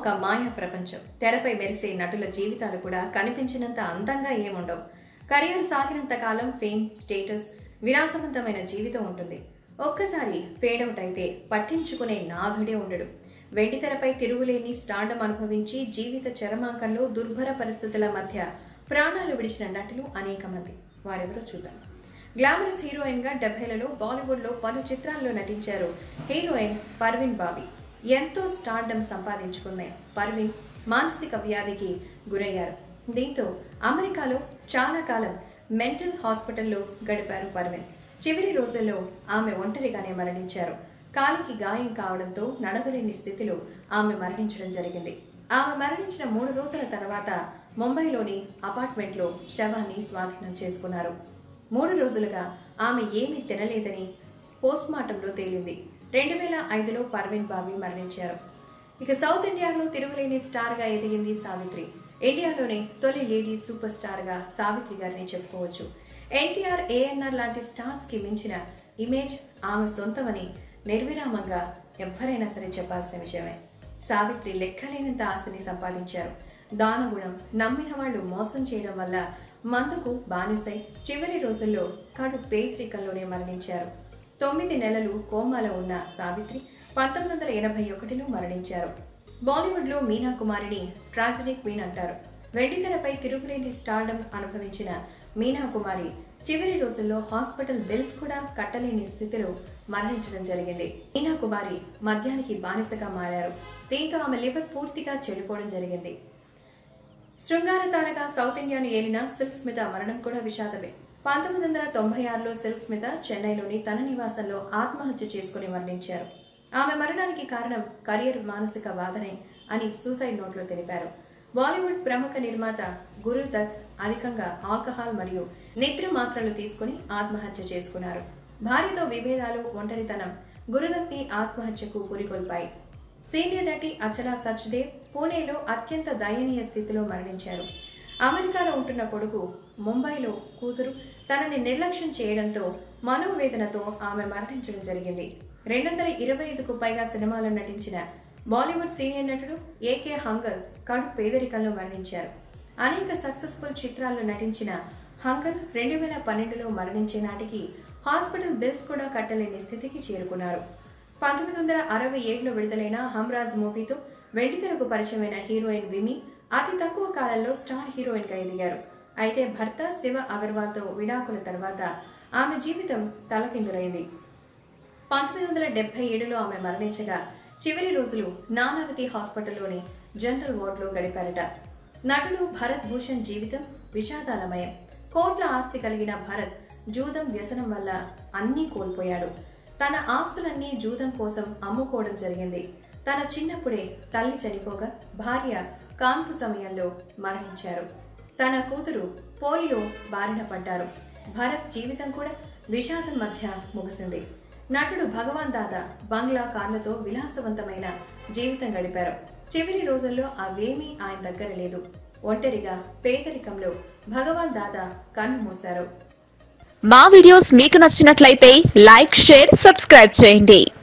ఒక మాయా ప్రపంచం తెరపై మెరిసే నటుల జీవితాలు కూడా కనిపించినంత అందంగా ఏముండవు కెరియర్ సాగినంత కాలం ఫేమ్ స్టేటస్ విలాసవంతమైన జీవితం ఉంటుంది ఒక్కసారి ఫేడ్ అవుట్ అయితే పట్టించుకునే నాథుడే ఉండడు వెండి తెరపై తిరుగులేని స్టాండం అనుభవించి జీవిత చరమాంకంలో దుర్భర పరిస్థితుల మధ్య ప్రాణాలు విడిచిన నటులు అనేక మంది వారెవరో చూద్దాం గ్లామరస్ హీరోయిన్ గా డెబ్బైలలో బాలీవుడ్ లో పలు చిత్రాల్లో నటించారు హీరోయిన్ పర్వీన్ బాబీ ఎంతో స్టార్డమ్ సంపాదించుకున్న పర్వీన్ మానసిక వ్యాధికి గురయ్యారు దీంతో అమెరికాలో చాలా కాలం మెంటల్ హాస్పిటల్లో గడిపారు పర్వీన్ చివరి రోజుల్లో ఆమె ఒంటరిగానే మరణించారు కాలికి గాయం కావడంతో నడవలేని స్థితిలో ఆమె మరణించడం జరిగింది ఆమె మరణించిన మూడు రోజుల తర్వాత ముంబైలోని అపార్ట్మెంట్లో శవాన్ని స్వాధీనం చేసుకున్నారు మూడు రోజులుగా ఆమె ఏమీ తినలేదని పోస్ట్మార్టంలో తేలింది రెండు వేల ఐదులో పర్వీన్ బాబీ మరణించారు ఇక సౌత్ ఇండియాలో తిరుగులేని స్టార్గా ఎదిగింది సావిత్రి ఇండియాలోనే తొలి లేడీ సూపర్ స్టార్గా సావిత్రి గారిని చెప్పుకోవచ్చు ఎన్టీఆర్ ఏఎన్ఆర్ లాంటి స్టార్స్కి మించిన ఇమేజ్ ఆమె సొంతమని నిర్విరామంగా ఎవ్వరైనా సరే చెప్పాల్సిన విషయమే సావిత్రి లెక్కలేనంత ఆస్తిని సంపాదించారు దానగుణం నమ్మిన వాళ్ళు మోసం చేయడం వల్ల మందుకు బానిసై చివరి రోజుల్లో కడు పేదరికంలోనే మరణించారు తొమ్మిది నెలలు కోమాలో ఉన్న సావిత్రి పంతొమ్మిది వందల ఎనభై ఒకటిలో మరణించారు బాలీవుడ్లో మీనా కుమారిని ట్రాజడీ క్వీన్ అంటారు వెండితెరపై తిరుగులేని స్టార్డమ్ అనుభవించిన మీనా కుమారి చివరి రోజుల్లో హాస్పిటల్ బిల్స్ కూడా కట్టలేని స్థితిలో మరణించడం జరిగింది మీనా కుమారి మద్యానికి బానిసగా మారారు దీంతో ఆమె లివర్ పూర్తిగా చెడిపోవడం జరిగింది శృంగార తారగా సౌత్ ఇండియాను ఏలిన సిల్క్ స్మిత మరణం కూడా విషాదమే పంతొమ్మిది వందల తొంభై ఆరులో సిల్క్ స్మిత చెన్నైలోని తన నివాసంలో ఆత్మహత్య చేసుకుని మరణించారు ఆమె మరణానికి కారణం కెరియర్ మానసిక బాధనే అని సూసైడ్ నోట్లో తెలిపారు బాలీవుడ్ ప్రముఖ నిర్మాత గురు దత్ అధికంగా ఆల్కహాల్ మరియు నిద్ర మాత్రలు తీసుకుని ఆత్మహత్య చేసుకున్నారు భార్యతో విభేదాలు ఒంటరితనం గురుదత్ని ఆత్మహత్యకు పురికొల్పాయి సీనియర్ నటి అచలా సచ్దేవ్ పూణేలో అత్యంత దయనీయ స్థితిలో మరణించారు అమెరికాలో ఉంటున్న కొడుకు ముంబైలో కూతురు తనని నిర్లక్ష్యం చేయడంతో మనోవేదనతో ఆమె మరణించడం జరిగింది రెండు వందల ఇరవై ఐదుకు పైగా సినిమాలో నటించిన బాలీవుడ్ సీనియర్ నటుడు ఏకే హంగల్ కడు పేదరికంలో మరణించారు అనేక సక్సెస్ఫుల్ చిత్రాల్లో నటించిన హంగల్ రెండు వేల పన్నెండులో మరణించే నాటికి హాస్పిటల్ బిల్స్ కూడా కట్టలేని స్థితికి చేరుకున్నారు పంతొమ్మిది వందల అరవై ఏడులో విడుదలైన హమ్రాజ్ మూవీతో వెండితెరకు పరిచయమైన హీరోయిన్ విమి అతి తక్కువ కాలంలో స్టార్ హీరోయిన్గా ఎదిగారు అయితే భర్త శివ అగర్వాల్తో విడాకుల తర్వాత ఆమె జీవితం తలకిందులైంది పంతొమ్మిది వందల డెబ్బై ఏడులో ఆమె మరణించగా చివరి రోజులు నానావతి హాస్పిటల్లోని జనరల్ వార్డులో గడిపారట నటుడు భరత్ భూషణ్ జీవితం విషాదాలమయం కోట్ల ఆస్తి కలిగిన భరత్ జూదం వ్యసనం వల్ల అన్నీ కోల్పోయాడు తన ఆస్తులన్నీ జూదం కోసం అమ్ముకోవడం జరిగింది తన చిన్నప్పుడే తల్లి చనిపోగా భార్య కాన్పు సమయంలో మరణించారు తన కూతురు పోలియో బారిన పడ్డారు భరత్ జీవితం కూడా విషాదం మధ్య ముగిసింది నటుడు భగవాన్ దాదా బంగ్లా కార్లతో విలాసవంతమైన జీవితం గడిపారు చివరి రోజుల్లో అవేమీ ఆయన దగ్గర లేదు ఒంటరిగా పేదరికంలో భగవాన్ దాదా కన్ను మూశారు మా వీడియోస్ మీకు నచ్చినట్లయితే లైక్ షేర్ సబ్స్క్రైబ్ చేయండి